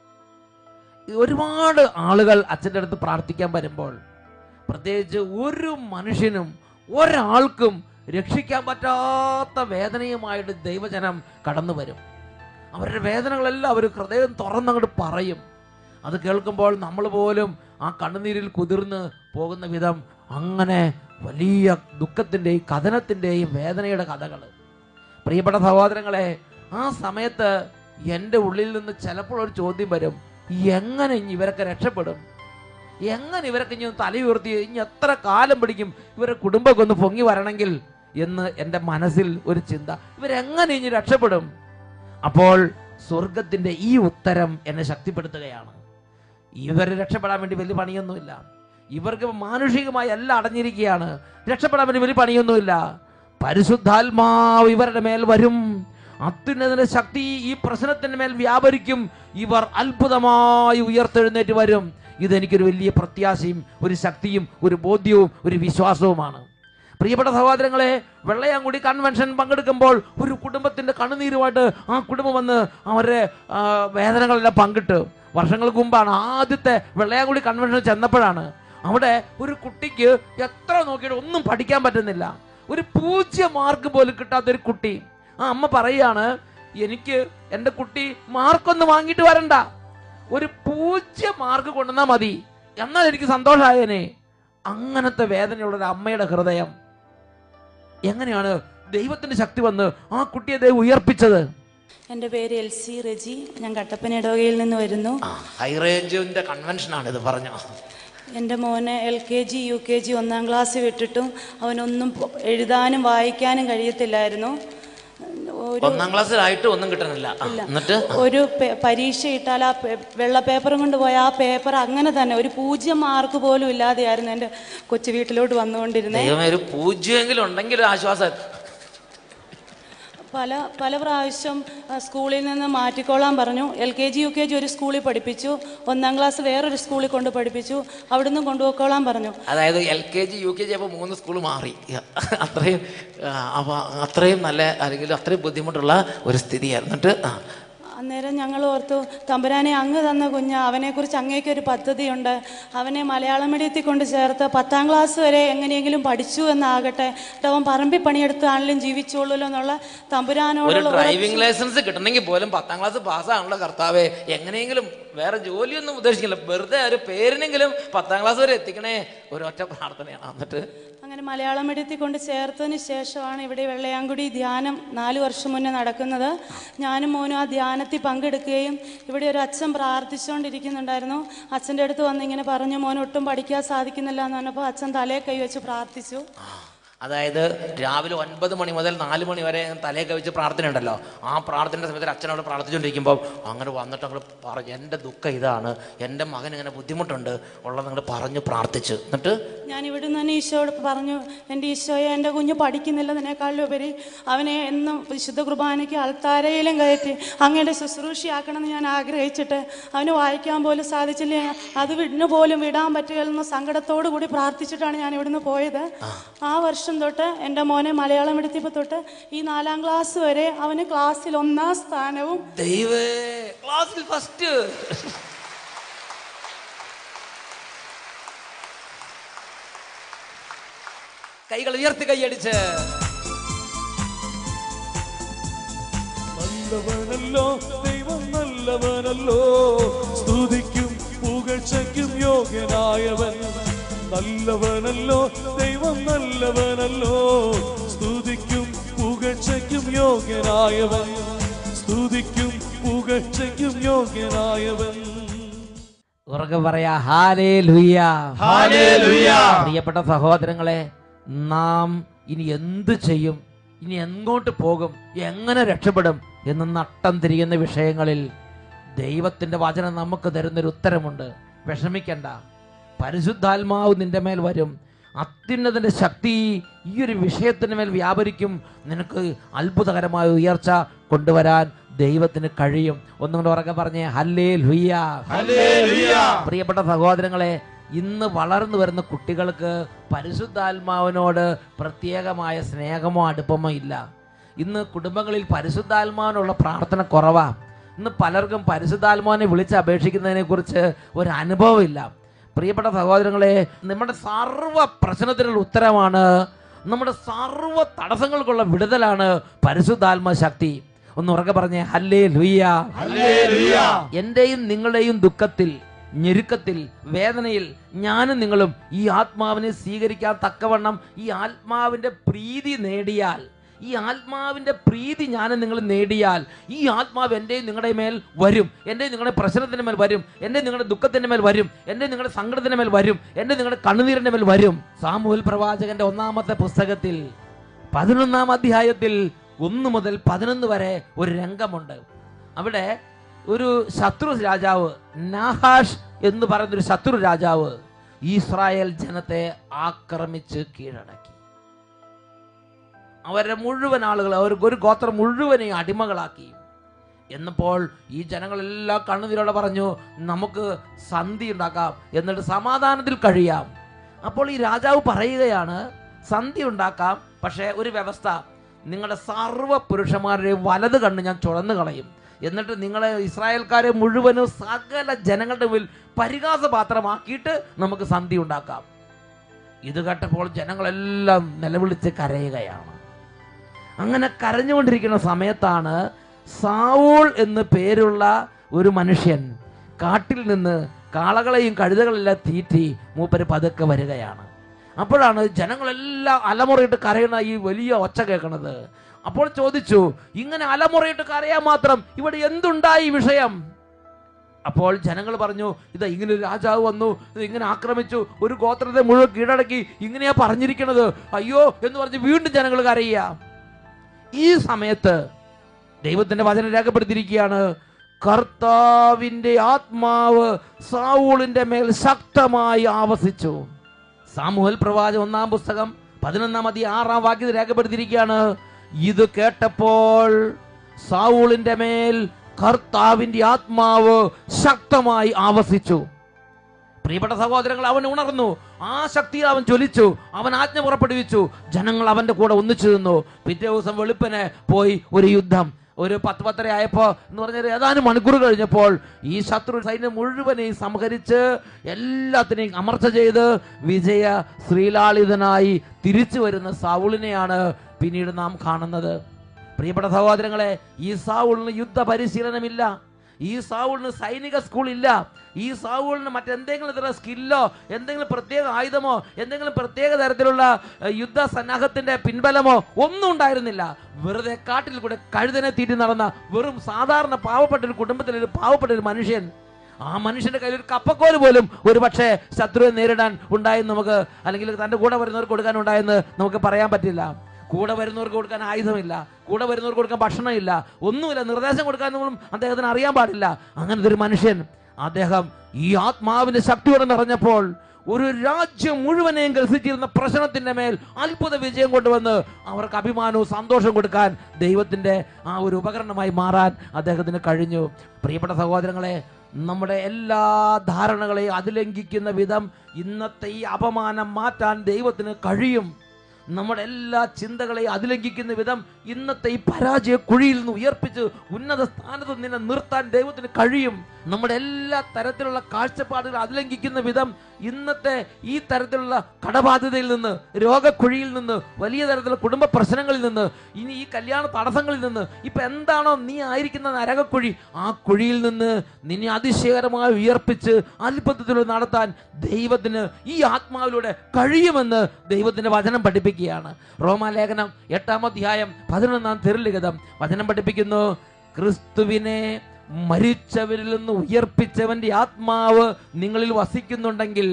ഒരുപാട് ആളുകൾ അച്ഛൻ്റെ അടുത്ത് പ്രാർത്ഥിക്കാൻ വരുമ്പോൾ പ്രത്യേകിച്ച് ഒരു മനുഷ്യനും ഒരാൾക്കും രക്ഷിക്കാൻ പറ്റാത്ത വേദനയുമായിട്ട് ദൈവജനം കടന്നു വരും അവരുടെ വേദനകളെല്ലാം അവർ ഹൃദയം തുറന്നങ്ങോട്ട് പറയും അത് കേൾക്കുമ്പോൾ നമ്മൾ പോലും ആ കണ്ണുനീരിൽ കുതിർന്ന് പോകുന്ന വിധം അങ്ങനെ വലിയ ദുഃഖത്തിൻ്റെയും കഥനത്തിൻ്റെയും വേദനയുടെ കഥകൾ പ്രിയപ്പെട്ട സഹോദരങ്ങളെ ആ സമയത്ത് എൻ്റെ ഉള്ളിൽ നിന്ന് ചിലപ്പോൾ ഒരു ചോദ്യം വരും എങ്ങനെ ഇനി ഇവരൊക്കെ രക്ഷപ്പെടും എങ്ങനെ ഇവരൊക്കെ ഇനി ഒന്ന് തല ഉയർത്തി ഇനി എത്ര കാലം പിടിക്കും ഇവരെ കുടുംബമൊക്കെ ഒന്ന് പൊങ്ങി വരണമെങ്കിൽ എന്ന് എൻ്റെ മനസ്സിൽ ഒരു ചിന്ത ഇവരെങ്ങനെ ഇനി രക്ഷപ്പെടും അപ്പോൾ സ്വർഗത്തിൻ്റെ ഈ ഉത്തരം എന്നെ ശക്തിപ്പെടുത്തുകയാണ് ഇവരെ രക്ഷപ്പെടാൻ വേണ്ടി വലിയ പണിയൊന്നുമില്ല ഇവർക്ക് മാനുഷികമായി എല്ലാം അടഞ്ഞിരിക്കുകയാണ് രക്ഷപ്പെടാൻ വേണ്ടി വലിയ പണിയൊന്നുമില്ല പരിശുദ്ധാത്മാവ് ഇവരുടെ മേൽ വരും അത്യുന്നതിന്റെ ശക്തി ഈ പ്രശ്നത്തിന് മേൽ വ്യാപരിക്കും ഇവർ അത്ഭുതമായി ഉയർത്തെഴുന്നേറ്റ് വരും ഇതെനിക്കൊരു വലിയ പ്രത്യാശയും ഒരു ശക്തിയും ഒരു ബോധ്യവും ഒരു വിശ്വാസവുമാണ് പ്രിയപ്പെട്ട സഹോദരങ്ങളെ വെള്ളയാങ്കുടി കൺവെൻഷൻ പങ്കെടുക്കുമ്പോൾ ഒരു കുടുംബത്തിന്റെ കണ്ണുനീരുമായിട്ട് ആ കുടുംബം വന്ന് അവരുടെ ആ, വേദനകളെല്ലാം പങ്കിട്ട് വർഷങ്ങൾക്ക് മുമ്പാണ് ആദ്യത്തെ വെള്ളയാങ്കുടി കൺവെൻഷൻ ചെന്നപ്പോഴാണ് അവിടെ ഒരു കുട്ടിക്ക് എത്ര നോക്കിയിട്ട് ഒന്നും പഠിക്കാൻ പറ്റുന്നില്ല ഒരു പൂജ്യ മാർക്ക് പോലും കിട്ടാത്ത ഒരു കുട്ടി ആ അമ്മ പറയാണ് എനിക്ക് എൻ്റെ കുട്ടി മാർക്കൊന്നും വാങ്ങിയിട്ട് വരണ്ട ഒരു പൂജ്യ മാർക്ക് കൊണ്ടുവന്നാൽ മതി എന്നാൽ എനിക്ക് സന്തോഷമായേനെ അങ്ങനത്തെ വേദനയുള്ള ഒരു അമ്മയുടെ ഹൃദയം എങ്ങനെയാണ് ദൈവത്തിന്റെ ശക്തി വന്ന് ആ കുട്ടിയെ ദൈവം ഉയർപ്പിച്ചത് എൻ്റെ പേര് എൽ സി റെജി ഞാൻ കട്ടപ്പന ഇടവകയിൽ നിന്ന് വരുന്നു ഹൈ റേഞ്ചിന്റെ കൺവെൻഷനാണ് ഇത് പറഞ്ഞു എൻ്റെ മോനെ L K G U K G ഒന്നാം ക്ലാസ് വിട്ടിട്ടും അവനൊന്നും പൊ- എഴുതാനും വായിക്കാനും കഴിയത്തില്ലായിരുന്നു ഒരു ഒന്നാം ക്ലാസ്സിലായിട്ട് ഒന്നും കിട്ടണില്ല ആ, എന്നിട്ട് ഒരു പെ- പരീക്ഷ ഇട്ടാൽ ആ പെ- വെള്ള പേപ്പറും കൊണ്ട് പോയ ആ പേപ്പർ അങ്ങനെ തന്നെ ഒരു പൂജ്യം മാർക്ക് പോലും ഇല്ലാതെയായിരുന്നു എൻ്റെ കൊച്ചു വീട്ടിലോട്ട് വന്നുകൊണ്ടിരുന്നത് ദൈവമേ ഒരു പൂജ്യമെങ്കിലും ഉണ്ടെങ്കിൽ ഒരു ആശ്വാസം പല പല പ്രാവശ്യം ആ, സ്കൂളിൽ നിന്ന് മാറ്റിക്കോളാൻ പറഞ്ഞു L K G U K G ഒരു സ്കൂളിൽ പഠിപ്പിച്ചു ഒന്നാം ക്ലാസ് വേറൊരു സ്കൂളിൽ കൊണ്ട് പഠിപ്പിച്ചു അവിടുന്ന് കൊണ്ടുപോയിക്കോളാൻ പറഞ്ഞു അതായത് L K G U K G അപ്പോൾ മൂന്ന് സ്കൂൾ മാറി അത്രയും ആ, അപ്പൊ അത്രയും നല്ല അല്ലെങ്കിൽ അത്രയും ബുദ്ധിമുട്ടുള്ള ഒരു സ്ഥിതിയായിരുന്നു എന്നിട്ട് ആ അന്നേരം ഞങ്ങൾ ഓർത്തു തമ്പുരാനെ അങ്ങ് തന്ന കുഞ്ഞ് അവനെക്കുറിച്ച് അങ്ങേക്കൊരു പദ്ധതിയുണ്ട് അവനെ മലയാളം മീഡിയത്തിൽ കൊണ്ട് ചേർത്ത് പത്താം ക്ലാസ് വരെ എങ്ങനെയെങ്കിലും പഠിച്ചു എന്നാകട്ടെ എന്നിട്ട് അവൻ പറമ്പിൽ പണിയെടുത്താണെങ്കിലും ജീവിച്ചോളൂല്ലോ എന്നുള്ള ഒരു തമ്പുരാനോടുള്ള ഉറച്ച- ഡ്രൈവിംഗ് ലൈസൻസ് കിട്ടണമെങ്കിൽ പോലും പത്താം ക്ലാസ് പാസ്സാണല്ലോ കർത്താവേ എങ്ങനെയെങ്കിലും വേറെ ജോലിയൊന്നും ഉദ്ദേശിക്കില്ല വെറുതെ ഒരു പേരിനെങ്കിലും പത്താം ക്ലാസ് വരെ എത്തിക്കണേ ഒരൊറ്റ പ്രാർത്ഥനയാണ് എന്നിട്ട് അങ്ങനെ മലയാളം മീഡിയത്തിൽ കൊണ്ട് ചേർത്തതിന് ശേഷമാണ് ഇവിടെ വെള്ളയാങ്കുടി ധ്യാനം നാല് വർഷം മുന്നേ നടക്കുന്നത് ഞാനും മോനും ആ ധ്യാനത്തിൽ പങ്കെടുക്കുകയും ഇവിടെ ഒരു അച്ഛൻ പ്രാർത്ഥിച്ചുകൊണ്ടിരിക്കുന്നുണ്ടായിരുന്നു അച്ഛൻ്റെ അടുത്ത് വന്ന് ഇങ്ങനെ പറഞ്ഞു മോൻ ഒട്ടും പഠിക്കാൻ സാധിക്കുന്നില്ല എന്ന് പറഞ്ഞപ്പോൾ അച്ഛൻ തലയെ കൈവച്ച് പ്രാർത്ഥിച്ചു അതായത് രാവിലെ ഒൻപത് മണി മുതൽ നാല് മണി വരെ തലയെ കവിച്ച് പ്രാർത്ഥന ഉണ്ടല്ലോ ആ പ്രാർത്ഥനയുടെ സമയത്ത് അച്ഛനോട് പ്രാർത്ഥിച്ചുകൊണ്ടിരിക്കുമ്പോൾ അങ്ങനെ വന്നിട്ട് അങ്ങോട്ട് പറഞ്ഞു എൻ്റെ ദുഃഖം ഇതാണ് എൻ്റെ മകൻ ഇങ്ങനെ ബുദ്ധിമുട്ടുണ്ട് ഉള്ളത് നിങ്ങൾ പറഞ്ഞു പ്രാർത്ഥിച്ചു എന്നിട്ട് ഞാൻ ഇവിടുന്ന് തന്നെ ഈശോയോട് പറഞ്ഞു എൻ്റെ ഈശോയെ എൻ്റെ കുഞ്ഞ് പഠിക്കുന്നില്ലതിനേക്കാളും ഉപരി അവനെ എന്നും വിശുദ്ധ കുർബാനയ്ക്ക് അൾത്താരയിലും കയറ്റി അങ്ങയുടെ ശുശ്രൂഷയാക്കണമെന്ന് ഞാൻ ആഗ്രഹിച്ചിട്ട് അവന് വായിക്കാൻ പോലും സാധിച്ചില്ല അത് വിടിന് പോലും വിടാൻ പറ്റുകയെന്ന സങ്കടത്തോടു കൂടി പ്രാർത്ഥിച്ചിട്ടാണ് ഞാൻ ഇവിടുന്ന് പോയത് ആ വർഷം തൊട്ട് എൻ്റെ മോനെ മലയാളം എടുത്തിയപ്പോൾ തൊട്ട് ഈ നാലാം ക്ലാസ് വരെ അവന് ക്ലാസ്സിൽ ഒന്നാം സ്ഥാനവും ദൈവേ ക്ലാസ്സിൽ ഫസ്റ്റ് കൈകൾ ഉയർത്തി കൈയടിച്ച് നല്ലവനല്ലോ ദൈവം നല്ലവനല്ലോ സ്തുതിക്കും പുകഴ്ചയ്ക്കും യോഗ്യനായവൻ നല്ലവനല്ലോ ദൈവം നല്ലവനല്ലോ സ്തുതിക്കും പുകഴ്ചയ്ക്കും യോഗ്യനായവൻ സ്തുതിക്കും പുകഴ്ചയ്ക്കും യോഗ്യനായവൻ ഉറക്കെ പറയാ ഹാലേ ലുയ്യ ഹല്ലേലൂയ. പ്രിയപ്പെട്ട സഹോദരങ്ങളെ നാം ഇനി എന്ത് ചെയ്യും ഇനി എങ്ങോട്ട് പോകും എങ്ങനെ രക്ഷപ്പെടും എന്ന് നട്ടം തിരിയുന്ന വിഷയങ്ങളിൽ ദൈവത്തിന്റെ വചനം നമുക്ക് തരുന്നൊരു ഉത്തരമുണ്ട് വിഷമിക്കണ്ട പരിശുദ്ധാത്മാവ് നിന്റെ മേൽ വരും അത്യുന്നതിന്റെ ശക്തി ഈ ഒരു വിഷയത്തിന് മേൽ വ്യാപരിക്കും നിനക്ക് അത്ഭുതകരമായ ഉയർച്ച കൊണ്ടുവരാൻ ദൈവത്തിന് കഴിയും ഒന്നും കൂടെ ഉറക്കെ പറഞ്ഞേ ഹല്ലേ ലുയ്യ ഹല്ലേലൂയ. പ്രിയപ്പെട്ട സഹോദരങ്ങളെ ഇന്ന് വളർന്നു വരുന്ന കുട്ടികൾക്ക് പരിശുദ്ധാത്മാവിനോട് പ്രത്യേകമായ സ്നേഹമോ അടുപ്പമോ ഇല്ല ഇന്ന് കുടുംബങ്ങളിൽ പരിശുദ്ധാത്മാവിനുള്ള പ്രാർത്ഥന കുറവാ ഇന്ന് പലർക്കും പരിശുദ്ധാത്മാവിനെ വിളിച്ച് അപേക്ഷിക്കുന്നതിനെ കുറിച്ച് ഒരു അനുഭവമില്ല പ്രിയപ്പെട്ട സഹോദരങ്ങളെ നമ്മുടെ സർവ്വ പ്രശ്നത്തിനുള്ള ഉത്തരമാണ് നമ്മുടെ സർവ്വ തടസ്സങ്ങൾക്കുള്ള വിടുതലാണ് പരിശുദ്ധാത്മ ശക്തി ഒന്ന് ഉറക്കെ പറഞ്ഞേ ഹല്ലേ ലുയ്യ ഹല്ലേലൂയ. എന്റെയും നിങ്ങളുടെയും ദുഃഖത്തിൽ ഞെരുക്കത്തിൽ വേദനയിൽ ഞാനും നിങ്ങളും ഈ ആത്മാവിനെ സ്വീകരിക്കാൻ തക്കവണ്ണം ഈ ആത്മാവിന്റെ പ്രീതി നേടിയാൽ ഈ ആത്മാവിന്റെ പ്രീതി ഞാനും നിങ്ങൾ നേടിയാൽ ഈ ആത്മാവ് എൻ്റെയും നിങ്ങളുടെ മേൽ വരും എൻ്റെ നിങ്ങളുടെ പ്രശ്നത്തിന്റെ മേൽ വരും എൻ്റെ നിങ്ങളുടെ ദുഃഖത്തിന്റെ മേൽ വരും എൻ്റെ നിങ്ങളുടെ സങ്കടത്തിന്റെ മേൽ വരും എൻ്റെ നിങ്ങളുടെ കണ്ണുനീരിന്റെ മേൽ വരും സാമൂഹൽ പ്രവാചകന്റെ ഒന്നാമത്തെ പുസ്തകത്തിൽ പതിനൊന്നാം അധ്യായത്തിൽ ഒന്ന് മുതൽ പതിനൊന്ന് വരെ ഒരു രംഗമുണ്ട് അവിടെ ഒരു ശത്രു രാജാവ് നാഹാഷ് എന്ന് പറയുന്നൊരു ശത്രു രാജാവ് ഇസ്രായേൽ ജനത്തെ ആക്രമിച്ച് കീഴടക്കി അവരെ മുഴുവൻ ആളുകൾ അവർ ഒരു ഗോത്രം മുഴുവനെയും അടിമകളാക്കി എന്നപ്പോൾ ഈ ജനങ്ങളെല്ലാം കണ്ണുനീരോടെ പറഞ്ഞു നമുക്ക് സന്ധി ഉണ്ടാക്കാം എന്നിട്ട് സമാധാനത്തിൽ കഴിയാം അപ്പോൾ ഈ രാജാവ് പറയുകയാണ് സന്ധി ഉണ്ടാക്കാം പക്ഷേ ഒരു വ്യവസ്ഥ നിങ്ങളുടെ സർവ്വ പുരുഷന്മാരുടെ വലത് കണ്ണ് ഞാൻ ചുഴന്നു കളയും എന്നിട്ട് നിങ്ങളെ ഇസ്രായേൽക്കാരെ മുഴുവനും സകല ജനങ്ങളുടെ മുമ്പിൽ പരിഹാസപാത്രമാക്കിയിട്ട് നമുക്ക് സന്ധി ഉണ്ടാക്കാം ഇത് കേട്ടപ്പോൾ ജനങ്ങളെല്ലാം നിലവിളിച്ച് കരയുകയാണ് അങ്ങനെ കരഞ്ഞുകൊണ്ടിരിക്കുന്ന സമയത്താണ് സാവൂൾ എന്ന് പേരുള്ള ഒരു മനുഷ്യൻ കാട്ടിൽ നിന്ന് കാളകളെയും കഴുതകളെല്ലാം തീറ്റി മൂപ്പര് പതുക്കെ വരികയാണ് അപ്പോഴാണ് ജനങ്ങളെല്ലാം അലമുറയിട്ട് കരയുന്ന ഈ വലിയ ഒച്ച കേൾക്കുന്നത് അപ്പോൾ ചോദിച്ചു ഇങ്ങനെ അലമുറയിട്ട് കരയാൻ മാത്രം ഇവിടെ എന്തുണ്ടായി ഈ വിഷയം അപ്പോൾ ജനങ്ങൾ പറഞ്ഞു ഇതാ ഇങ്ങനെ ഒരു രാജാവ് വന്നു ഇത് ഇങ്ങനെ ആക്രമിച്ചു ഒരു ഗോത്രത്തെ മുഴുവൻ കീഴടക്കി ഇങ്ങനെയാ പറഞ്ഞിരിക്കുന്നത് അയ്യോ എന്ന് പറഞ്ഞ് വീണ്ടും ജനങ്ങൾ കരയുക ഈ സമയത്ത് ദൈവത്തിന്റെ വചനം രേഖപ്പെടുത്തിയിരിക്കുകയാണ് കർത്താവിന്റെ ആത്മാവ് സാവൂളിന്റെ മേൽ ശക്തമായി ആവസിച്ചു സാമുഹൽ പ്രവാചക ഒന്നാം പുസ്തകം പതിനൊന്നാം അതി ആറാം വാക്യത്തിൽ രേഖപ്പെടുത്തിയിരിക്കുകയാണ് ഇത് കേട്ടപ്പോൾ സാവൂളിന്റെ മേൽ കർത്താവിന്റെ ആത്മാവ് ശക്തമായി ആവസിച്ചു പ്രിയപ്പെട്ട സഹോദരങ്ങൾ അവൻ ഉണർന്നു ആ ശക്തിയിൽ അവൻ ജ്വലിച്ചു അവൻ ആജ്ഞ പുറപ്പെടുവിച്ചു ജനങ്ങൾ അവന്റെ കൂടെ ഒന്നിച്ചു നിന്നു പിറ്റേ ദിവസം വെളുപ്പിന് പോയി ഒരു യുദ്ധം ഒരു പത്ത് പത്തര ആയപ്പോ എന്ന് പറഞ്ഞാൽ ഏതാനും മണിക്കൂർ കഴിഞ്ഞപ്പോൾ ഈ ശത്രു സൈന്യം മുഴുവനെയും സംഹരിച്ച് എല്ലാത്തിനെയും അമർച്ച ചെയ്ത് വിജയ ശ്രീലാളിതനായി തിരിച്ചു വരുന്ന സാവുളിനെയാണ് പിന്നീട് നാം കാണുന്നത് പ്രിയപ്പെട്ട സഹോദരങ്ങളെ ഈ സാവുളിന് യുദ്ധ പരിശീലനമില്ല ഈ സാവുളിന് സൈനിക സ്കൂൾ ഇല്ല ഈ സാവുളിന് മറ്റെന്തെങ്കിലും തരം സ്കില്ലോ എന്തെങ്കിലും പ്രത്യേക ആയുധമോ എന്തെങ്കിലും പ്രത്യേക തരത്തിലുള്ള ഏഹ്, യുദ്ധ സന്നാഹത്തിന്റെ പിൻബലമോ ഒന്നും ഉണ്ടായിരുന്നില്ല വെറുതെ കാട്ടിൽ കൂടെ കഴുതനെ തീറ്റി നടന്ന വെറും സാധാരണ പാവപ്പെട്ട ഒരു കുടുംബത്തിലെ ഒരു പാവപ്പെട്ട ഒരു മനുഷ്യൻ ആ മനുഷ്യന്റെ കയ്യിൽ ഒരു കപ്പക്കോല് പോലും ഒരു പക്ഷേ ശത്രുവിനെ നേരിടാൻ ഉണ്ടായെന്ന് നമുക്ക് അല്ലെങ്കിൽ തന്റെ കൂടെ വരുന്നവർക്ക് കൊടുക്കാൻ ഉണ്ടായെന്ന് നമുക്ക് പറയാൻ പറ്റില്ല കൂടെ വരുന്നവർക്ക് കൊടുക്കാൻ ആയുധമില്ല കൂടെ വരുന്നവർക്ക് കൊടുക്കാൻ ഭക്ഷണമില്ല ഒന്നുമില്ല നിർദ്ദേശം കൊടുക്കാൻ പോലും അദ്ദേഹത്തിന് അറിയാൻ പാടില്ല അങ്ങനത്തെ ഒരു മനുഷ്യൻ അദ്ദേഹം ഈ ആത്മാവിന്റെ ശക്തിയോടെ നിറഞ്ഞപ്പോൾ ഒരു രാജ്യം മുഴുവനെയും ഗ്രസിച്ചിരുന്ന പ്രശ്നത്തിന്റെ മേൽ അത്ഭുത വിജയം കൊണ്ടുവന്ന് അവർക്ക് അഭിമാനവും സന്തോഷവും കൊടുക്കാൻ ദൈവത്തിന്റെ ആ ഒരു ഉപകരണമായി മാറാൻ അദ്ദേഹത്തിന് കഴിഞ്ഞു പ്രിയപ്പെട്ട സഹോദരങ്ങളെ നമ്മുടെ എല്ലാ ധാരണകളെയും അതിലംഘിക്കുന്ന വിധം ഇന്നത്തെ ഈ അപമാനം മാറ്റാൻ ദൈവത്തിന് കഴിയും നമ്മുടെ എല്ലാ ചിന്തകളെയും അതിലംഘിക്കുന്ന വിധം ഇന്നത്തെ ഈ പരാജയ കുഴിയിൽ നിന്ന് ഉയർപ്പിച്ച് ഉന്നത സ്ഥാനത്ത് നിന്നെ നിർത്താൻ ദൈവത്തിന് കഴിയും നമ്മുടെ എല്ലാ തരത്തിലുള്ള കാഴ്ചപ്പാടുകൾ അതിലംഘിക്കുന്ന വിധം ഇന്നത്തെ ഈ തരത്തിലുള്ള കടബാധ്യതയിൽ നിന്ന് രോഗക്കുഴിയിൽ നിന്ന് വലിയ തരത്തിലുള്ള കുടുംബ പ്രശ്നങ്ങളിൽ നിന്ന് ഇനി ഈ കല്യാണ തടസ്സങ്ങളിൽ നിന്ന് ഇപ്പൊ എന്താണോ നീ ആയിരിക്കുന്ന നരകക്കുഴി ആ കുഴിയിൽ നിന്ന് നിന്നെ അതിശയകരമായി ഉയർപ്പിച്ച് അത്ഭുതത്തിലൂടെ നടത്താൻ ദൈവത്തിന് ഈ ആത്മാവിലൂടെ കഴിയുമെന്ന് ദൈവത്തിന്റെ വചനം പഠിപ്പിക്കുകയാണ് റോമാലേഖനം എട്ടാം അധ്യായം പതിനൊന്നാം തിരുലിഖിതം വചനം പഠിപ്പിക്കുന്നു ക്രിസ്തുവിനെ മരിച്ചവരിൽ നിന്ന് ഉയർപ്പിച്ചവന്റെ ആത്മാവ് നിങ്ങളിൽ വസിക്കുന്നുണ്ടെങ്കിൽ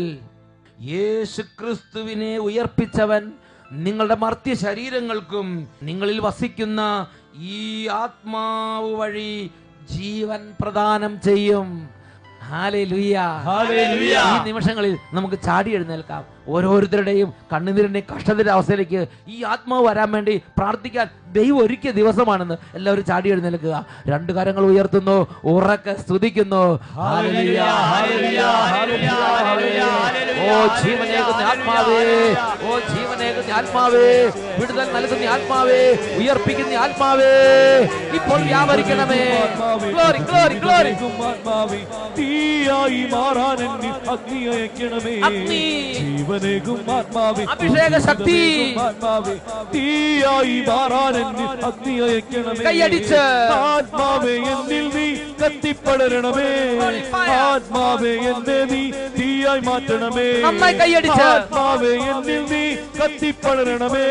യേശു ക്രിസ്തുവിനെ ഉയർപ്പിച്ചവൻ നിങ്ങളുടെ മർത്യ ശരീരങ്ങൾക്കും നിങ്ങളിൽ വസിക്കുന്ന ഈ ആത്മാവ് വഴി ജീവൻ പ്രദാനം ചെയ്യും ഹാലേലുയ്യ. ഹാലേലുയ്യ. ഈ നിമിഷങ്ങളിൽ നമുക്ക് ചാടി എഴുന്നേൽക്കാം ഓരോരുത്തരുടെയും കണ്ണുനീരിന്റെയും കഷ്ടത്തിന്റെ അവസ്ഥയിലേക്ക് ഈ ആത്മാവ് വരാൻ വേണ്ടി പ്രാർത്ഥിക്കാൻ ദൈവം ഒരുക്കിയ ദിവസമാണെന്ന് എല്ലാവരും ചാടി എഴുന്നേൽക്കുക രണ്ട് കരങ്ങൾ ഉയർത്തുന്നു ഉറക്കെ സ്തുതിക്കുന്നു ഹാലേലുയ്യ, ഹാലേലുയ്യ, ഹാലേലുയ്യ, ഹാലേലുയ്യ. ഓ ജീവനേകുന്ന ആത്മാവേ ഓ ജീവനേകുന്ന ആത്മാവേ വിടുതൽ നൽകുന്ന ആത്മാവേ ഉയർപ്പിക്കുന്ന ആത്മാവേ ഇപ്പോൾ വ്യാപരിക്കണമേ ഗ്ലോറി ഗ്ലോറി ഗ്ലോറി ആത്മാവേ തീയായി മാറാൻ എന്നിൽ അഗ്നി അയക്കണമേ അഗ്നി. ജീവനേകും ആത്മാവേ അഭിഷേക ശക്തി. ജീവനേകും ആത്മാവേ തീയായി മാറാൻ എന്നിൽ അഗ്നി അയക്കണമേ കൈയടിച്ച്. ആത്മാവേ എന്നിൽ നീ കത്തിപ്പടരണമേ Holy fire. ആത്മാവേ എന്നെ നീ തീയായി മാറ്റണമേ നന്നായി കൈയടിച്ച്. ആത്മാവേ എന്നിൽ നീ കത്തിപ്പടരണമേ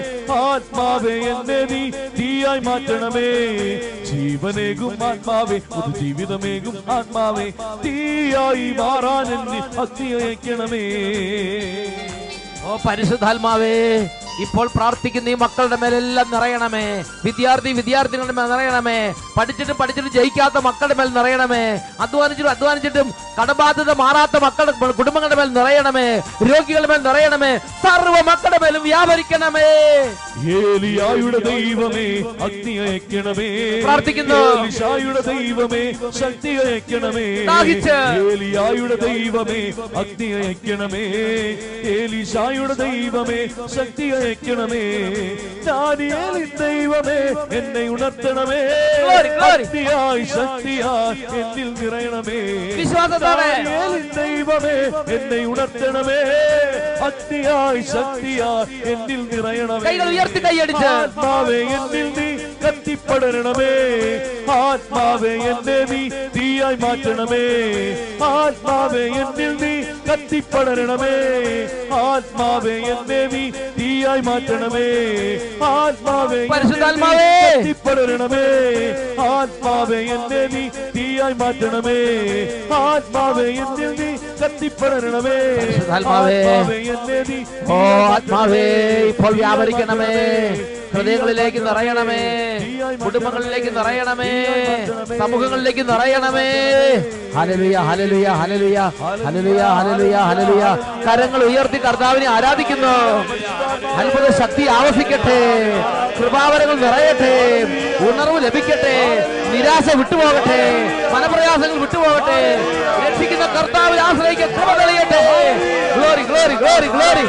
ആത്മാവേ എന്നെ നീ തീയായി മാറ്റണമേ ജീവനേകും ആത്മാവേ ഒരു ജീവിതമേകും ആത്മാവേ തീയായി മാറാൻ എന്നെ അഗ്നി അയക്കണമേ ഓ പരിശുദ്ധാത്മാവേ ഇപ്പോൾ പ്രാർത്ഥിക്കുന്ന ഈ മക്കളുടെ മേലെല്ലാം നിറയണമേ വിദ്യാർത്ഥി വിദ്യാർത്ഥികളുടെ മേൽ നിറയണമേ പഠിച്ചിട്ടും പഠിച്ചിട്ടും ജയിക്കാത്ത മക്കളുടെ മേൽ നിറയണമേ അധ്വാനിച്ചിട്ടും അധ്വാനിച്ചിട്ടും കടബാധ്യത മാറാത്ത മക്കളുടെ മേൽ- കുടുംബങ്ങളുടെ മേൽ നിറയണമേ രോഗികളുടെ മേൽ നിറയണമേ സർവ്വ മക്കളുടെ മേലും വ്യാപരിക്കണമേ ഏലിയായുടെ ദൈവമേ അഗ്നി അയക്കണമേ പ്രാർത്ഥിക്കുന്നു. ഏലിശായുടെ ദൈവമേ ശക്തി അയക്കണമേ ദാഹിച്ച്. ഏലിയായുടെ ദൈവമേ അഗ്നി അയക്കണമേ ഏലിശായുടെ ദൈവമേ ശക്തി അയക്കണമേ ദാനിയേലിൻ ദൈവമേ എന്നെ ഉണർത്തണമേ Glory, glory. ശക്തിയായി ശക്തിയായി എന്നിൽ നിറയണമേ വിശ്വാസത്തോടെ. ദാനിയേലിൻ ദൈവമേ എന്നെ ഉണർത്തണമേ അഗ്നിയായി ശക്തിയായി എന്നിൽ നിറയണമേ കൈകൾ ഉയർത്തി കൈയടിച്ച് ആത്മാവേ എന്നിൽ നീ കത്തിപ്പടരണമേ ആത്മാവേ എന്നെ നീ തീയായി മാറ്റണമേ ആത്മാവേ എന്നിൽ നീ കത്തിപ്പടരണമേ ആത്മാവേ എന്നെ നീ തീയായി മാറ്റണമേ ആത്മാവേ എന്നിൽ നീ പരിശുദ്ധാത്മാവേ. കത്തിപ്പടരണമേ ആത്മാവേ എന്നെ നീ തീയായി മാറ്റണമേ ആത്മാവേ എന്നിൽ നീ കത്തിപ്പടരണമേ പരിശുദ്ധാത്മാവേ. ആത്മാവേ എന്നെ നീ ഓ ആത്മാവേ ഇപ്പോൾ വ്യാപരിക്കണമേ ഹൃദയങ്ങളിലേക്ക് നിറയണമേ കുടുംബങ്ങളിലേക്ക് നിറയണമേ സമൂഹങ്ങളിലേക്ക് നിറയണമേ ഹലലുയ ഹലലുയ ഹലലുയ ഹലലുയ ഹലലുയ ഹലലുയ കരങ്ങൾ ഉയർത്തി കർത്താവിനെ ആരാധിക്കുന്നു അത്ഭുത ശക്തി ആവസിക്കട്ടെ കൃപാവരങ്ങൾ നിറയട്ടെ ഉണർവ് ലഭിക്കട്ടെ നിരാശ വിട്ടുപോകട്ടെ മനപ്രയാസങ്ങൾ വിട്ടുപോകട്ടെ രക്ഷിക്കുന്ന കർത്താവിൽ ആശ്രയിക്കാൻ കൃപ തെളിയട്ടെ ഗ്ലോറി ഗ്ലോറി ഗ്ലോറി ഗ്ലോറി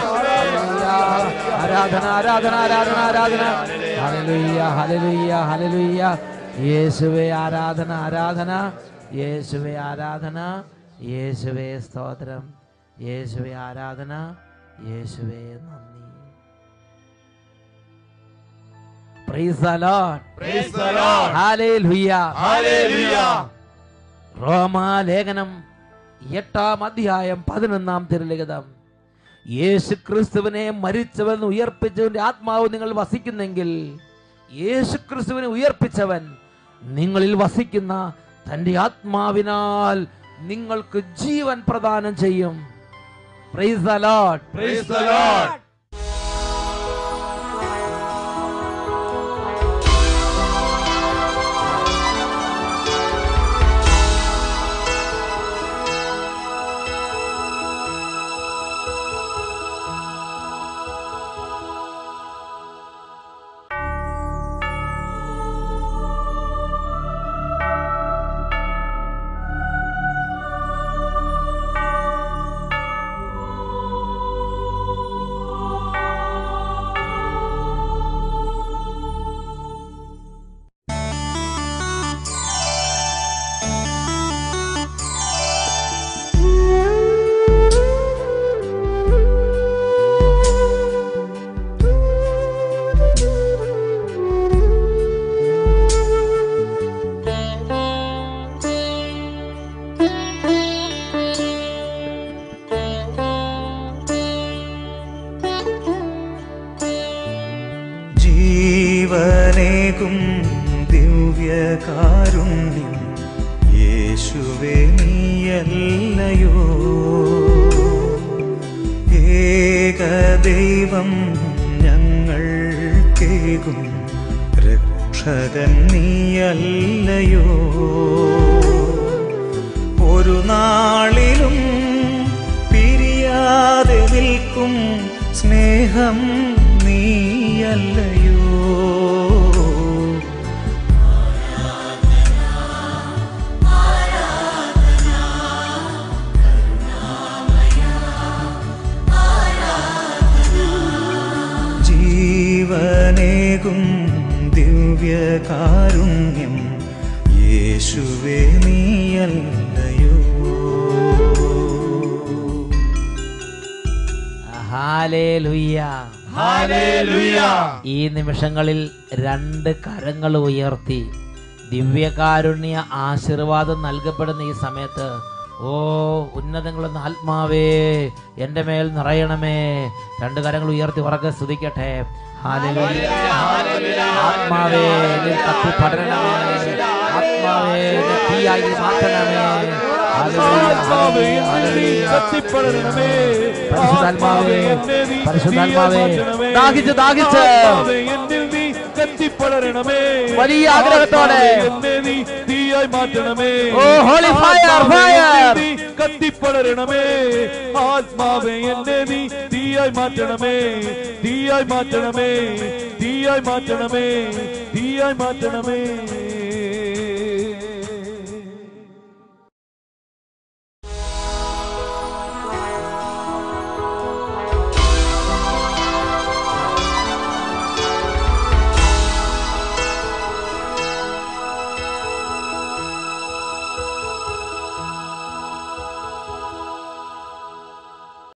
ആരാധന ആരാധന ആരാധന ആരാധന ഹല്ലേലൂയ ഹല്ലേലൂയ ഹല്ലേലൂയ യേശുവേ ആരാധന ആരാധന യേശുവേ ആരാധന യേശുവേ സ്തോത്രം യേശുവേ ആരാധന യേശുവേ നന്ദി praise the Lord Praise the Lord. ഹല്ലേലൂയ Hallelujah. റോമാലേഖനം എട്ടാം അധ്യായം പതിനൊന്നാം തിരുലിഖിതം യേശു ക്രിസ്തുവിനെ മരിച്ചവൻ ഉയർപ്പിച്ചവന്റെ ആത്മാവ് നിങ്ങൾ വസിക്കുന്നെങ്കിൽ യേശു ക്രിസ്തുവിനെ ഉയർപ്പിച്ചവൻ നിങ്ങളിൽ വസിക്കുന്ന തന്റെ ആത്മാവിനാൽ നിങ്ങൾക്ക് ജീവൻ പ്രദാനം ചെയ്യും praise the Lord Praise the Lord. ജീവനേകും ദിവ്യകാരുണ്യം യേശുവേ നീയല്ലയോ ഏകദൈവം ഞങ്ങൾ കേകും രക്ഷകൻ നീയല്ലയോ ഒരു നാളിലും പിരിയാതെ നിൽക്കും സ്നേഹം നീയല്ലയോ ജീവനേകും ദിവ്യകാരുണ്യം യേശുവേ നീയല്ലയോ ഹാലേലുയ്യ Hallelujah. ഈ നിമിഷങ്ങളിൽ രണ്ട് കരങ്ങൾ ഉയർത്തി ദിവ്യകാരുണ്യ ആശീർവാദം നൽകപ്പെടുന്ന ഈ സമയത്ത് ഓ ഉന്നതങ്ങളെന്ന ആത്മാവേ എൻ്റെ മേൽ നിറയണമേ രണ്ട് കരങ്ങൾ ഉയർത്തി ഉറക്കെ സ്തുതിക്കട്ടെ ഹാലേലൂയ. ആത്മാവേ എന്നിൽ കത്തി പടരണമേ ആത്മാവേ എന്നെ തീയായി മാറ്റണമേ ഹാലേലൂയ, ആത്മാവേ എന്നിൽ നീ ഹാലേലൂയ. കത്തിപ്പടരണമേ പരിശുദ്ധാത്മാവേ ആത്മാവേ എന്നെ നീ പരിശുദ്ധാത്മാവേ തീയായി മാറ്റണമേ. ദാഹിച്ച് ദാഹിച്ച് ആത്മാവേ എന്നിൽ നീ കത്തിപ്പടരണമേ വലിയ ആഗ്രഹത്തോടെ. ആത്മാവേ എന്നെ നീ തീയായി മാറ്റണമേ ഓ, holy fire, ആത്മാവേ fire. എന്നിൽ നീ കത്തിപ്പടരണമേ ആത്മാവേ എന്നെ നീ തീയായി മാറ്റണമേ തീയായി മാറ്റണമേ തീയായി മാറ്റണമേ തീയായി മാറ്റണമേ